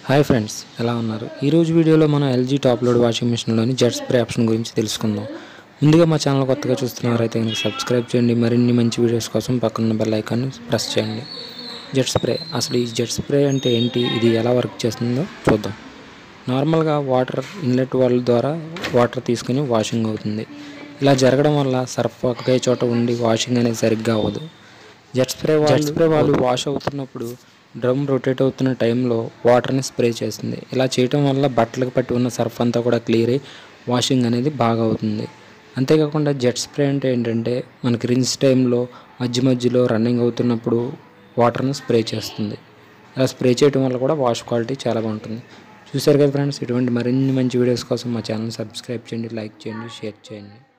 hi friends ఎలా ఉన్నారు ఈరోజు వీడియోలో మనం ఎల్జీ టాప్ లోడ్ వాషింగ్ మిషన్లోని జెట్ స్ప్రే ఆప్షన్ గురించి తెలుసుకుందాం ముందుగా మా ఛానల్ కొత్తగా చూస్తున్నారైతే కనుక సబ్స్క్రైబ్ చేయండి మరిన్ని మంచి వీడియోస్ కోసం పక్కన బెల్ ఐకాన్ని ప్రెస్ చేయండి జెట్ స్ప్రే అసలు ఈ జెట్ స్ప్రే అంటే ఏంటి ఇది ఎలా వర్క్ చేస్తుందో చూద్దాం నార్మల్గా వాటర్ ఇన్లెట్ వాల్ ద్వారా వాటర్ తీసుకుని వాషింగ్ అవుతుంది ఇలా జరగడం వల్ల సర్ఫ్ ఒకే చోట ఉండి వాషింగ్ అనేది సరిగ్గా అవ్వదు జెట్ స్ప్రే జెట్ స్ప్రే వాళ్ళు వాష్ అవుతున్నప్పుడు డ్రమ్ రొటేట్ అవుతున్న టైంలో వాటర్ని స్ప్రే చేస్తుంది ఇలా చేయటం వల్ల బట్టలకు పట్టి ఉన్న సర్ఫ్ అంతా కూడా క్లియర్ అయ్యి వాషింగ్ అనేది బాగా అవుతుంది అంతేకాకుండా జెట్ స్ప్రే అంటే ఏంటంటే మనకి రిన్స్ టైంలో మధ్య మధ్యలో రన్నింగ్ అవుతున్నప్పుడు వాటర్ని స్ప్రే చేస్తుంది ఇలా స్ప్రే చేయడం వల్ల కూడా వాష్ క్వాలిటీ చాలా బాగుంటుంది చూశారు కదా ఫ్రెండ్స్ ఇటువంటి మరిన్ని మంచి వీడియోస్ కోసం మా ఛానల్ సబ్స్క్రైబ్ చేయండి లైక్ చేయండి షేర్ చేయండి